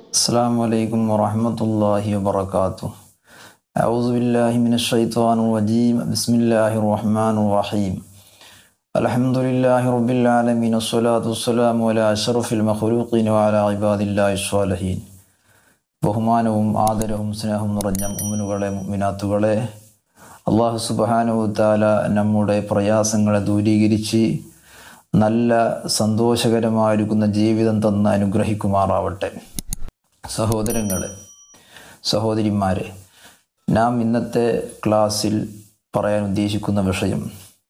السلام عليكم ورحمة الله وبركاته أعوذ بالله من الشيطان الرجيم بسم الله الرحمن الرحيم الحمد لله رب العالمين والصلاة والسلام على أشرف المخلوقين وعلى عباد الله الصالحين ബഹുമാനവും ആദരവും സ്നേഹവും നിറഞ്ഞ മുമ്മിനുകളെ മുമ്മിനാത്തുകളെ അള്ളാഹു സുബാനുത്താല നമ്മുടെ പ്രയാസങ്ങളെ ദൂരീകരിച്ച് നല്ല സന്തോഷകരമായിരിക്കുന്ന ജീവിതം തന്ന് അനുഗ്രഹിക്കുമാറാവട്ടെ സഹോദരങ്ങളെ സഹോദരിമാരെ നാം ഇന്നത്തെ ക്ലാസ്സിൽ പറയാൻ ഉദ്ദേശിക്കുന്ന വിഷയം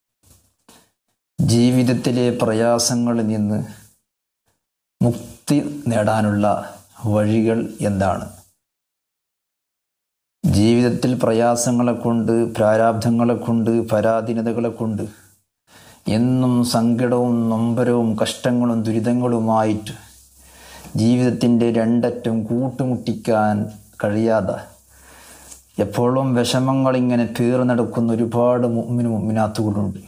ജീവിതത്തിലെ പ്രയാസങ്ങളിൽ നിന്ന് മുക്തി നേടാനുള്ള വഴികൾ എന്താണ് ജീവിതത്തിൽ പ്രയാസങ്ങളെ കൊണ്ട് പ്രാരാബ്ധങ്ങളെ കൊണ്ട് പരാധീനതകളെ കൊണ്ട് എന്നും സങ്കടവും നൊമ്പരവും കഷ്ടങ്ങളും ദുരിതങ്ങളുമായിട്ട് ജീവിതത്തിൻ്റെ രണ്ടറ്റം കൂട്ടുമുട്ടിക്കാൻ കഴിയാതെ എപ്പോഴും വിഷമങ്ങൾ ഇങ്ങനെ പേർ നടക്കുന്ന ഒരുപാട് മുമ്മിന് മുമ്മിനാത്തുകളുണ്ട്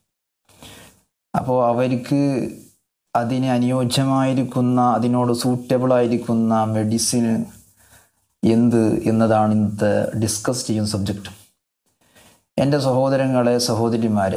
അപ്പോൾ അവർക്ക് അതിന് അനുയോജ്യമായിരിക്കുന്ന അതിനോട് സൂറ്റബിൾ ആയിരിക്കുന്ന മെഡിസിൻ എന്ത് എന്നതാണ് ഇന്നത്തെ ഡിസ്കസ് ചെയ്യുന്ന സബ്ജക്റ്റ് എൻ്റെ സഹോദരങ്ങളെ സഹോദരിമാരെ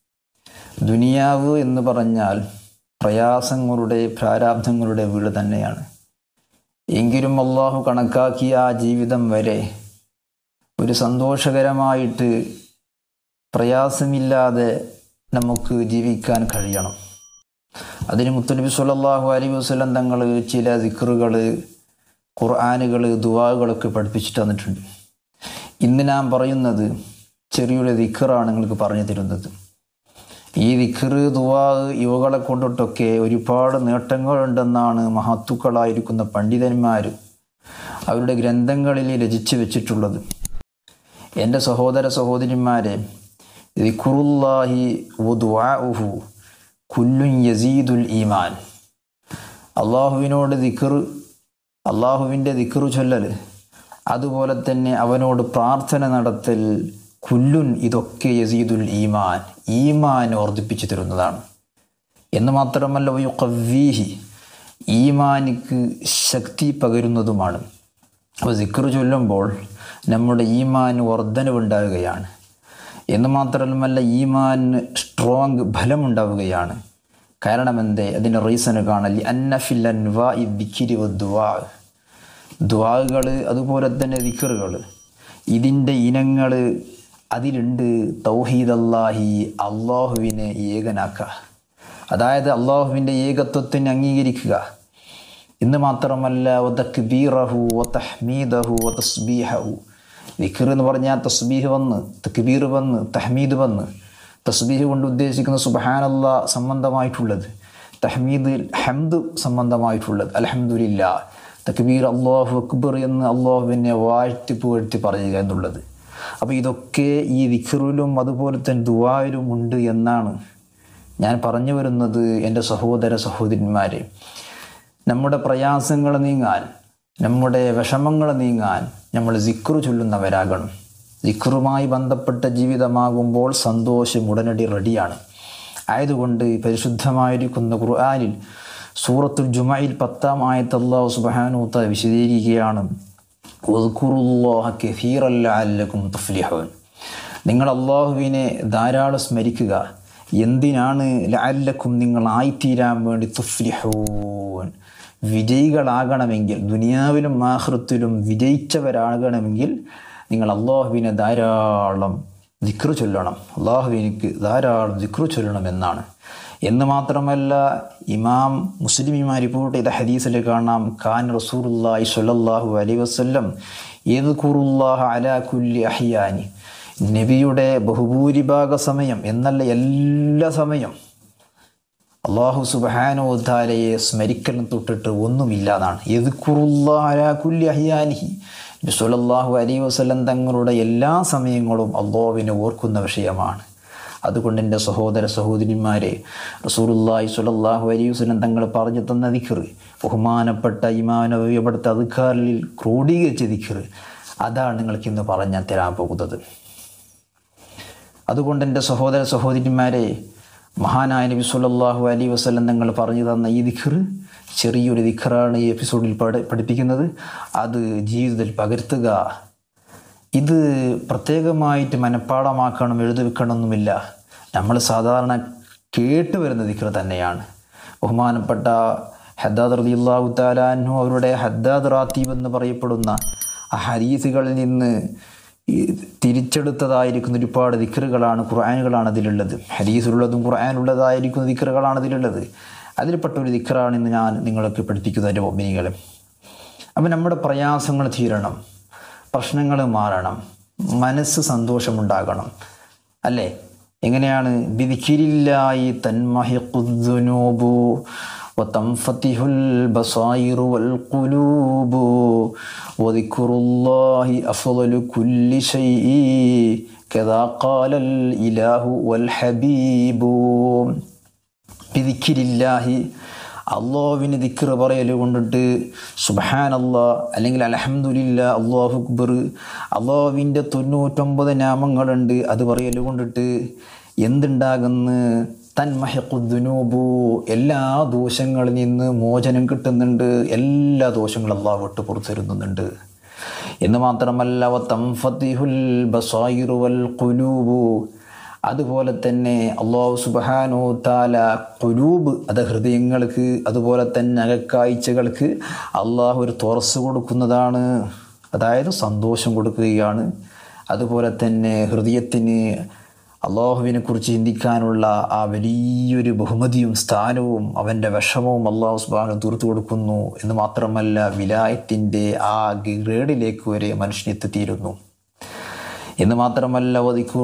ദുനിയാവ് എന്ന് പറഞ്ഞാൽ പ്രയാസങ്ങളുടെ പ്രാരാബ്ധങ്ങളുടെ വീട് തന്നെയാണ് എങ്കിലും അള്ളാഹു കണക്കാക്കിയ ആ ജീവിതം വരെ ഒരു സന്തോഷകരമായിട്ട് പ്രയാസമില്ലാതെ നമുക്ക് ജീവിക്കാൻ കഴിയണം അതിന് മുത്തനബി സല്ലല്ലാഹു അലൈഹി വസല്ലം തങ്ങൾ ചില ദിക്റുകൾ ഖുർആാനുകൾ ദുവാകളൊക്കെ പഠിപ്പിച്ചിട്ട് തന്നിട്ടുണ്ട് ഇന്ന് ഞാൻ പറയുന്നത് ചെറിയൊരു ദിക്റാണ് നിങ്ങൾക്ക് പറഞ്ഞു തരുന്നത് ഈ ദിക്റ് ദുവാ ഇവകളെ കൊണ്ടിട്ടൊക്കെ ഒരുപാട് നേട്ടങ്ങളുണ്ടെന്നാണ് മഹത്തുക്കളായിരിക്കുന്ന പണ്ഡിതന്മാർ അവരുടെ ഗ്രന്ഥങ്ങളിൽ രചിച്ചു വെച്ചിട്ടുള്ളത് എൻ്റെ സഹോദര സഹോദരിമാരെ ദിഖുറുല്ലാഹി വുദ്വാഉഹു കുല്ലുൻ യസീദുൽ ഈമാൻ അള്ളാഹുവിനോട് ദിക്കറ് അള്ളാഹുവിൻ്റെ ദിക്കറ് ചൊല്ലൽ അതുപോലെ തന്നെ അവനോട് പ്രാർത്ഥന നടത്തൽ കുല്ലുൻ ഇതൊക്കെ യസീദുൽ ഈമാൻ ഈമാൻ വർദ്ധിപ്പിച്ചു തരുന്നതാണ് എന്ന് മാത്രമല്ല വയുക്കവീഹി ഈമാനിക്ക് ശക്തി പകരുന്നതുമാണ് അപ്പോൾ ദിക്കറ് ചൊല്ലുമ്പോൾ നമ്മുടെ ഈമാൻ വർധനവുണ്ടാകുകയാണ് എന്ന് മാത്രമല്ല ഈമാന് സ്ട്രോങ് ഫലമുണ്ടാവുകയാണ് കാരണം എന്തേ അതിൻ്റെ റീസൺ കാണൽ അന്നഫില്ലൻവാ ഈ ദിക്കിരി ദ്വാ ദ്വാകൾ അതുപോലെ തന്നെ ദിക്കറുകൾ ഇതിൻ്റെ ഇനങ്ങൾ അതിലുണ്ട് തൗഹീദ് അല്ലാഹി അള്ളാഹുവിനെ ഏകനാക്കുക അതായത് അള്ളാഹുവിൻ്റെ ഏകത്വത്തിനെ അംഗീകരിക്കുക എന്ന് മാത്രമല്ല വതക്ബീറഹു വതഹ്മീദഹു വതസ്ബീഹഹു ദിഖർ എന്ന് പറഞ്ഞാൽ തസ്ബീഹ് വന്ന് തക്ബീർ വന്ന് തഹ്മീദ് വന്ന് തസ്ബീഹ് കൊണ്ട് ഉദ്ദേശിക്കുന്ന സുബഹാനല്ല സംബന്ധമായിട്ടുള്ളത് തഹ്മീദ് ഹംദ് സംബന്ധമായിട്ടുള്ളത് അലഹമുല്ല തക്ബീർ അള്ളാഹു അക്ബർ എന്ന് അള്ളാഹുവിനെ വാഴ്ത്തി പുകഴ്ത്തി പറയുക എന്നുള്ളത് അപ്പോൾ ഇതൊക്കെ ഈ ദിഖറിലും അതുപോലെ തന്നെ ദുവായിലും ഉണ്ട് എന്നാണ് ഞാൻ പറഞ്ഞു വരുന്നത് എൻ്റെ സഹോദര സഹോദരന്മാരെ നമ്മുടെ പ്രയാസങ്ങൾ നീങ്ങാൻ നമ്മുടെ വിഷമങ്ങൾ നീങ്ങാൻ നമ്മൾ സിക്റു ചൊല്ലുന്നവരാകണം സിക്റുമായി ബന്ധപ്പെട്ട ജീവിതമാകുമ്പോൾ സന്തോഷം ഉടനടി റെഡിയാണ് ആയതുകൊണ്ട് പരിശുദ്ധമായിരിക്കുന്ന ഖുർആാനിൽ സൂറത്തുൽ ജുമയിൽ പത്താം ആയത്ത് അള്ളാഹു സുബാനൂത്ത വിശദീകരിക്കുകയാണ് നിങ്ങൾ അള്ളാഹുവിനെ ധാരാളം സ്മരിക്കുക എന്തിനാണ് ലാലക്കും നിങ്ങൾ ആയിത്തീരാൻ വേണ്ടി തുഫ്ലിഹൂൻ വിജയികളാകണമെങ്കിൽ ദുനിയാവിലും ആഹൃത്തിലും വിജയിച്ചവരാകണമെങ്കിൽ നിങ്ങൾ അള്ളാഹുവിനെ ധാരാളം ദിക്റു ചൊല്ലണം അള്ളാഹുവിനിക്ക് ധാരാളം ദിക്റു ചൊല്ലണം എന്നാണ് എന്ന് മാത്രമല്ല ഇമാം മുസ്ലിം ഇമാം റിപ്പോർട്ട് ചെയ്ത ഹദീസിൽ കാണാം ഖാൻ റസൂറുല്ലാഹി സ്വല്ലല്ലാഹു അലൈഹി വസല്ലം യദ്കുറുല്ലാഹ അലാ കുല്ലി അഹിയാനി നബിയുടെ ബഹുഭൂരിഭാഗ സമയം എന്നല്ല എല്ലാ സമയം അള്ളാഹു സുബാനോദ്ധാലയെ സ്മരിക്കലും തൊട്ടിട്ട് ഒന്നുമില്ലാതാണ് യദ്കുറുല്ലാഹുല്ലി അഹിയാനിഹി സുലല്ലാഹു അലൈ വസ്ലം തങ്ങളുടെ എല്ലാ സമയങ്ങളും അള്ളാഹുവിനെ ഓർക്കുന്ന വിഷയമാണ് അതുകൊണ്ട് എൻ്റെ സഹോദര സഹോദരിമാരെ റസൂലുല്ലാഹി സുലല്ലാഹു അലൈഹി വസ്ലം തങ്ങൾ പറഞ്ഞു തന്ന ദിഖർ ബഹുമാനപ്പെട്ട ഇമാനവിയപ്പെടുത്ത അധികാരിൽ ക്രോഡീകരിച്ച ദിഖർ അതാണ് നിങ്ങൾക്ക് ഇന്ന് പറഞ്ഞാൽ തരാൻ പോകുന്നത് അതുകൊണ്ട് എൻ്റെ സഹോദര സഹോദരിമാരെ മഹാനായ നബി സുല്ലല്ലാഹു അലൈഹി വസല്ലം തങ്ങൾ പറഞ്ഞു തന്ന ഈ ദിഖർ ചെറിയൊരു ദിഖറാണ് ഈ എപ്പിസോഡിൽ പഠ പഠിപ്പിക്കുന്നത് അത് ജീവിതത്തിൽ പകർത്തുക ഇത് പ്രത്യേകമായിട്ട് മനഃപ്പാടമാക്കണം എഴുതി വെക്കണമെന്നുമില്ല നമ്മൾ സാധാരണ കേട്ട് വരുന്ന ദിക്ർ തന്നെയാണ് ബഹുമാനപ്പെട്ട ഹദ്ദാദ് റളിയല്ലാഹു താലാൻഹു അവരുടെ ഹദ്ദാദ് റാത്തീബ് എന്ന് പറയപ്പെടുന്ന ആ ഹദീസുകളിൽ നിന്ന് ഈ തിരിച്ചെടുത്തതായിരിക്കുന്ന ഒരുപാട് ദിക്റുകളാണ് ഖുർആാനുകളാണ് അതിലുള്ളത് ഹദീസിലുള്ളതും ഖുർആാനുള്ളതായിരിക്കുന്ന ദിക്റുകളാണ് അതിലുള്ളത് അതിൽപ്പെട്ട ഒരു ദിക്റാണ് ഇന്ന് ഞാൻ നിങ്ങൾക്ക് പഠിപ്പിക്കുന്ന എൻ്റെ ഒമ്മിനികളെ അപ്പം നമ്മുടെ പ്രയാസങ്ങൾ തീരണം പ്രശ്നങ്ങൾ മാറണം മനസ്സ് സന്തോഷമുണ്ടാകണം അല്ലേ എങ്ങനെയാണ് ബിദിക്കിരില്ലായി തന്മഹിഖുദ്ദുനൂബു وتنفتح البصائر والقلوب وذكر الله أفضل كل شيء كذا قال الإله والحبيب ബിദിക്കിരില്ലാഹി അള്ളാഹുവിന് ദിക്കർ പറയൽ കൊണ്ടിട്ട് സുബഹാൻ അള്ളാ അല്ലെങ്കിൽ അലഹമുല്ല അള്ളാഹു അക്ബർ അള്ളാഹുവിൻ്റെ തൊണ്ണൂറ്റൊമ്പത് നാമങ്ങളുണ്ട് അത് പറയൽ കൊണ്ടിട്ട് എന്തുണ്ടാകുന്നു തന്മഹക്കുദ്നൂബു എല്ലാ ദോഷങ്ങളിൽ നിന്ന് മോചനം കിട്ടുന്നുണ്ട് എല്ലാ ദോഷങ്ങളും അള്ളാഹു വിട്ട് പുറത്തിരുന്നുണ്ട് എന്ന് മാത്രമല്ല വത്തംഫത്തിഹുൽ ബസായിറു വൽ ഖുലൂബു അതുപോലെ തന്നെ അള്ളാഹു സുബാനോ താല കുലൂബ് അത് ഹൃദയങ്ങൾക്ക് അതുപോലെ തന്നെ അകക്കാഴ്ചകൾക്ക് അള്ളാഹു ഒരു തുറസ് കൊടുക്കുന്നതാണ് അതായത് സന്തോഷം കൊടുക്കുകയാണ് അതുപോലെ തന്നെ ഹൃദയത്തിന് അള്ളാഹുവിനെ കുറിച്ച് ചിന്തിക്കാനുള്ള ആ വലിയൊരു ബഹുമതിയും സ്ഥാനവും അവൻ്റെ വിഷമവും അള്ളാഹു സുബാനു തീർത്തു കൊടുക്കുന്നു എന്ന് മാത്രമല്ല വിലായത്തിൻ്റെ ആ ഗ്രേഡിലേക്ക് വരെ മനുഷ്യനെത്തിത്തീരുന്നു എന്ന് മാത്രമല്ല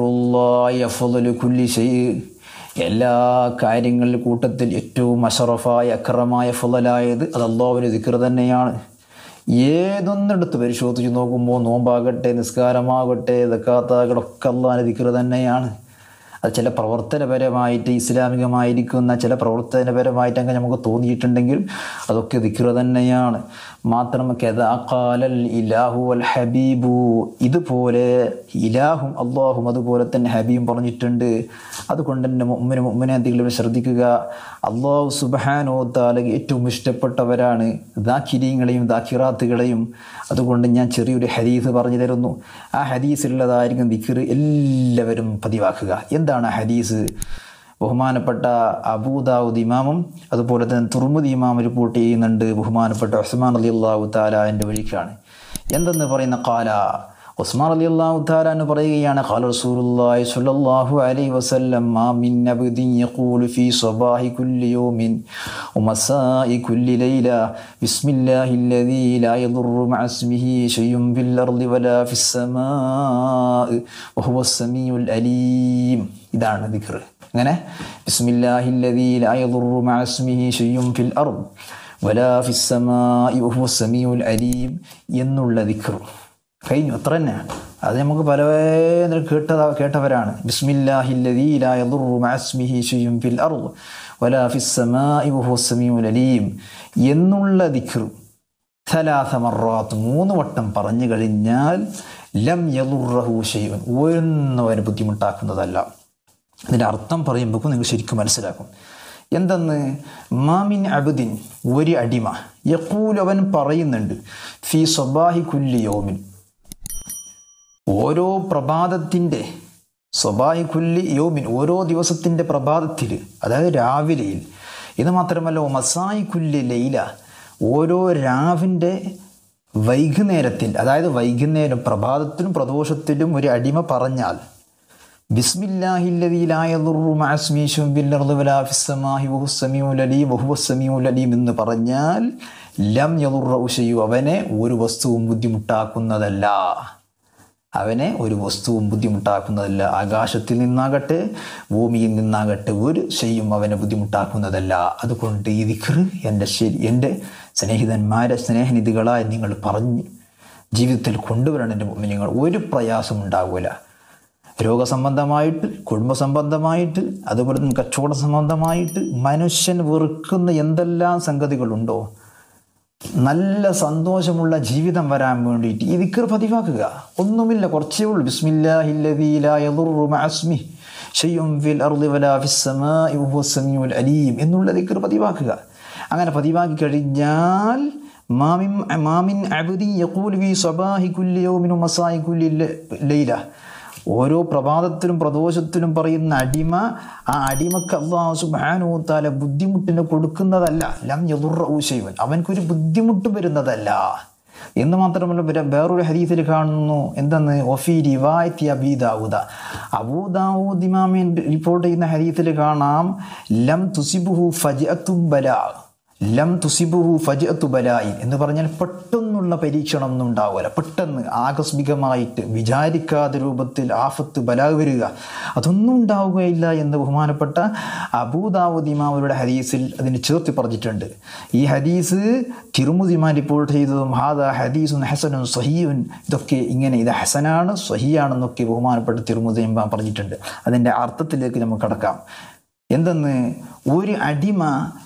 കുല്ലി എല്ലാ കാര്യങ്ങളുടെ കൂട്ടത്തിൽ ഏറ്റവും അഷറഫായ അക്രമായ ഫുലായത് അത് അള്ളാഹുവിൻ്റെ ദിക്കർ തന്നെയാണ് ഏതൊന്നെടുത്ത് പരിശോധിച്ച് നോക്കുമ്പോൾ നോമ്പാകട്ടെ നിസ്കാരമാകട്ടെ ദക്കാത്താകടൊക്കെ അള്ളാഹിൻ്റെ ദിക്കർ തന്നെയാണ് അത് ചില പ്രവർത്തനപരമായിട്ട് ഇസ്ലാമികമായിരിക്കുന്ന ചില പ്രവർത്തനപരമായിട്ട് അങ്ങനെ നമുക്ക് തോന്നിയിട്ടുണ്ടെങ്കിൽ അതൊക്കെ ദിക്ര തന്നെയാണ് മാത്രം കെതാക്കാലൽ ഇലാഹു അൽ ഹബീബു ഇതുപോലെ ഇലാഹും അള്ളാഹും അതുപോലെ തന്നെ ഹബീബും പറഞ്ഞിട്ടുണ്ട് അതുകൊണ്ട് തന്നെ മുമ്മിന് മുമ്മിനെ എന്തെങ്കിലും ശ്രദ്ധിക്കുക അള്ളാഹു സുബാനോ താലക് ഏറ്റവും ഇഷ്ടപ്പെട്ടവരാണ് ദാഖിരീങ്ങളെയും ദാഖിറാത്തുകളെയും അതുകൊണ്ട് ഞാൻ ചെറിയൊരു ഹദീസ് പറഞ്ഞു തരുന്നു ആ ഹദീസിലുള്ളതായിരിക്കും ദിക്കർ എല്ലാവരും പതിവാക്കുക എന്താണ് ആ ഹദീസ് ബഹുമാനപ്പെട്ട അബൂദാവുദ് ഇമാമും അതുപോലെ തന്നെ തുർമുദ് ഇമാം റിപ്പോർട്ട് ചെയ്യുന്നുണ്ട് ബഹുമാനപ്പെട്ട ഉസ്മാൻ അലി അള്ളാഹു താലാൻ്റെ വഴിക്കാണ് എന്തെന്ന് പറയുന്ന കാല ഉസ്മാൻ അലി അള്ളാഹു താലാന്ന് പറയുകയാണ് ഖാല റസൂലുള്ളാഹി സ്വല്ലല്ലാഹു അലൈഹി വസല്ലം മാ മിൻ അബ്ദിൻ യഖൂലു ഫീ സ്വബാഹി കുല്ലി യൗമിൻ വമസാഇ കുല്ലി ലൈല ബിസ്മില്ലാഹി الذي لا يضر مع اسمه شيء في الأرض ولا في السماء وهو السميع الأليم ഇതാണ് ദിക്ർ അങ്ങനെ ബിസ്മില്ലാഹി الذي لا يضر مع اسمه شيء في الأرض ولا في السماء وهو السميع الأليم എന്നുള്ള ദിക്ർ കഴിഞ്ഞു അത്ര തന്നെ അത് നമുക്ക് പല കേട്ടതാ കേട്ടവരാണ് ബിസ്മില്ലാഹില്ലദീലായും എന്നുള്ള ദിഖർ സലാസ മറാത്ത് മൂന്ന് വട്ടം പറഞ്ഞു കഴിഞ്ഞാൽ ലം യലുറഹു ഷെയ്വൻ ഒന്നും അവന് ബുദ്ധിമുട്ടാക്കുന്നതല്ല ഇതിൻ്റെ അർത്ഥം പറയുമ്പോൾ നിങ്ങൾ ശരിക്കും മനസ്സിലാക്കും എന്തെന്ന് മാമിൻ അബുദിൻ ഒരു അടിമ യക്കൂൽ അവൻ പറയുന്നുണ്ട് ഫി സ്വബാഹി കുല്ലി യോമിൻ ഓരോ പ്രഭാതത്തിൻ്റെ സ്വബാഹി കുല്ലി യോമിൻ ഓരോ ദിവസത്തിൻ്റെ പ്രഭാതത്തിൽ അതായത് രാവിലെയിൽ ഇത് മാത്രമല്ല മസായി കുല്ലി ലൈല ഓരോ രാവിൻ്റെ വൈകുന്നേരത്തിൽ അതായത് വൈകുന്നേരം പ്രഭാതത്തിലും പ്രദോഷത്തിലും ഒരു അടിമ പറഞ്ഞാൽ എന്ന് പറഞ്ഞാൽ ലം യദുറു അവനെ ഒരു വസ്തുവും ബുദ്ധിമുട്ടാക്കുന്നതല്ല അവനെ ഒരു വസ്തുവും ബുദ്ധിമുട്ടാക്കുന്നതല്ല ആകാശത്തിൽ നിന്നാകട്ടെ ഭൂമിയിൽ നിന്നാകട്ടെ ഒരു ചെയ്യും അവനെ ബുദ്ധിമുട്ടാക്കുന്നതല്ല അതുകൊണ്ട് ഈ ദിഖർ എൻ്റെ ശരി എൻ്റെ സ്നേഹിതന്മാരെ സ്നേഹനിധികളായി നിങ്ങൾ പറഞ്ഞ് ജീവിതത്തിൽ കൊണ്ടുവരണം എൻ്റെ നിങ്ങൾ ഒരു പ്രയാസം ഉണ്ടാവില്ല രോഗസംബന്ധമായിട്ട് കുടുംബ സംബന്ധമായിട്ട് അതുപോലെ തന്നെ കച്ചവട സംബന്ധമായിട്ട് മനുഷ്യൻ വെറുക്കുന്ന എന്തെല്ലാം സംഗതികളുണ്ടോ നല്ല സന്തോഷമുള്ള ജീവിതം വരാൻ വേണ്ടിയിട്ട് ഈ ദിക്കർ പതിവാക്കുക ഒന്നുമില്ല കുറച്ചേ ഉള്ളൂ ബിസ്മില്ലാഹില്ലദീലാസ്മി അലീം എന്നുള്ള ദിക്കർ പതിവാക്കുക അങ്ങനെ പതിവാക്കി കഴിഞ്ഞാൽ മാമിൻ മാമിൻ അബുദി യഖൂൽ ഫി സബാഹി കുല്ലി യൗമിൻ മസായി കുല്ലി ലൈല ഓരോ പ്രഭാതത്തിലും പ്രദോഷത്തിലും പറയുന്ന അടിമ ആ അടിമക്ക് അള്ളാഹു സുബ്ഹാനഹു താല ബുദ്ധിമുട്ടിനെ കൊടുക്കുന്നതല്ല ലം യദുറൂശൈവൻ അവൻക്കൊരു ബുദ്ധിമുട്ട് വരുന്നതല്ല എന്ന് മാത്രമല്ല പിന്നെ വേറൊരു ഹദീസിൽ കാണുന്നു എന്തെന്ന് ഒഫി റിവായത്തി അബീദാവൂദ അബൂദാവൂദ് ഇമാമിൻ റിപ്പോർട്ട് ചെയ്യുന്ന ഹദീസിൽ കാണാം ലം തുസിബുഹു ഫജഅത്തും ബലാ ലം തുസിബുഹു ഫജഅത്തു ബലായി എന്ന് പറഞ്ഞാൽ പെട്ടെന്നുള്ള പരീക്ഷണം ഒന്നും ഉണ്ടാവില്ല പെട്ടെന്ന് ആകസ്മികമായിട്ട് വിചാരിക്കാത്ത രൂപത്തിൽ ആഫത്ത് ബലാ വരിക അതൊന്നും ഉണ്ടാവുകയില്ല എന്ന് ബഹുമാനപ്പെട്ട അബൂദാവൂദ് ഇമാമരുടെ ഹദീസിൽ അതിന് ചേർത്തി പറഞ്ഞിട്ടുണ്ട് ഈ ഹദീസ് തിരുമുദിമാൻ റിപ്പോർട്ട് ചെയ്തതും ഹാദ ഹദീസുൻ ഹസനും സഹീൻ ഇതൊക്കെ ഇങ്ങനെ ഇത് ഹസനാണ് സഹിയാണെന്നൊക്കെ ബഹുമാനപ്പെട്ട തിരുമുദി ഇമാം പറഞ്ഞിട്ടുണ്ട് അതിൻ്റെ അർത്ഥത്തിലേക്ക് നമുക്ക് കടക്കാം എന്തെന്ന് ഒരു അടിമ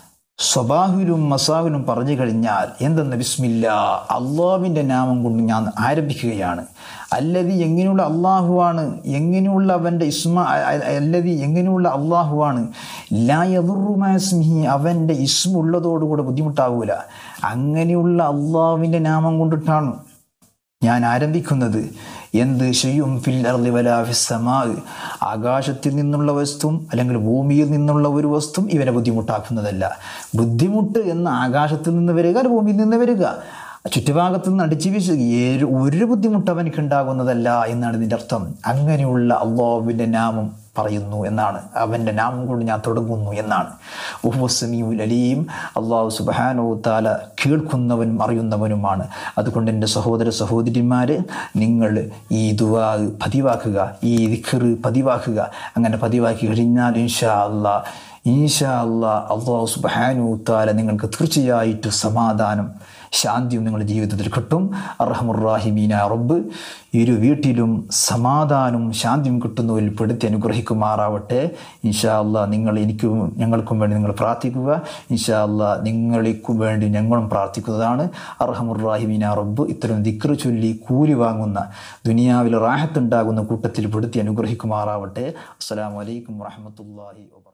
സ്വബാഹിലും മസാഹിലും പറഞ്ഞു കഴിഞ്ഞാൽ എന്തെന്ന് ബിസ്മില്ല അള്ളാഹുവിൻ്റെ നാമം കൊണ്ട് ഞാൻ ആരംഭിക്കുകയാണ് അല്ലതി എങ്ങനെയുള്ള അള്ളാഹുവാണ് എങ്ങനെയുള്ള അവൻ്റെ ഇസ്മ അല്ലതി എങ്ങനെയുള്ള അള്ളാഹുവാണ് ലായതുറുമാസ്മിഹി അവൻ്റെ ഇസ്മ ഉള്ളതോടുകൂടെ ബുദ്ധിമുട്ടാവൂല അങ്ങനെയുള്ള അള്ളാഹുവിൻ്റെ നാമം കൊണ്ടിട്ടാണ് ഞാൻ ആരംഭിക്കുന്നത് എന്ത് ഷെയ്യും ഫിൽ അർളി വലാ ഫിസ്സമാ ആകാശത്തിൽ നിന്നുള്ള വസ്തുവും അല്ലെങ്കിൽ ഭൂമിയിൽ നിന്നുള്ള ഒരു വസ്തുവും ഇവനെ ബുദ്ധിമുട്ടാക്കുന്നതല്ല ബുദ്ധിമുട്ട് എന്ന് ആകാശത്തിൽ നിന്ന് വരിക അല്ല ഭൂമിയിൽ നിന്ന് വരിക ചുറ്റുഭാഗത്തു നിന്ന് അടിച്ചു വീശുക ഏഒരു ഒരു ബുദ്ധിമുട്ട് അവനക്ക് ഉണ്ടാകുന്നതല്ല എന്നാണ് ഇതിൻ്റെ അർത്ഥം അങ്ങനെയുള്ള അള്ളാഹുവിൻ്റെ നാമം പറയുന്നു എന്നാണ് അവൻ്റെ നാമം കൊണ്ട് ഞാൻ തുടങ്ങുന്നു എന്നാണ് ഉഹുസമീഉൽ അലീം അള്ളാഹു സുബാനോ താല കേൾക്കുന്നവനും അറിയുന്നവനുമാണ് അതുകൊണ്ട് എൻ്റെ സഹോദര സഹോദരിമാരെ നിങ്ങൾ ഈ ദുവാ പതിവാക്കുക ഈ ദിഖർ പതിവാക്കുക അങ്ങനെ പതിവാക്കി കഴിഞ്ഞാൽ ഇൻഷാ അള്ളാ ഇൻഷാ അള്ളാ അള്ളാഹു സുബാനു താല നിങ്ങൾക്ക് തീർച്ചയായിട്ടും സമാധാനം ശാന്തിയും നിങ്ങളുടെ ജീവിതത്തിൽ കിട്ടും അറഹമുറാഹിമീന റബ്ബ് ഇരു വീട്ടിലും സമാധാനവും ശാന്തിയും കിട്ടുന്നതിൽ പെടുത്തി അനുഗ്രഹിക്കുമാറാവട്ടെ ഇൻഷാ അല്ലാ നിങ്ങൾ എനിക്കും ഞങ്ങൾക്കും വേണ്ടി നിങ്ങൾ പ്രാർത്ഥിക്കുക ഇൻഷാ അല്ലാ നിങ്ങൾക്കും വേണ്ടി ഞങ്ങളും പ്രാർത്ഥിക്കുന്നതാണ് അറഹമുറാഹിമീന റബ്ബ് ഇത്തരം ദിക്റ് ചൊല്ലി കൂലി വാങ്ങുന്ന ദുനിയാവിൽ റാഹത്തുണ്ടാകുന്ന കൂട്ടത്തിൽ പെടുത്തി അനുഗ്രഹിക്കുമാറാവട്ടെ അസ്സലാമു അലൈക്കും വറഹമത്തല്ലാഹി വബർക്കാത്തു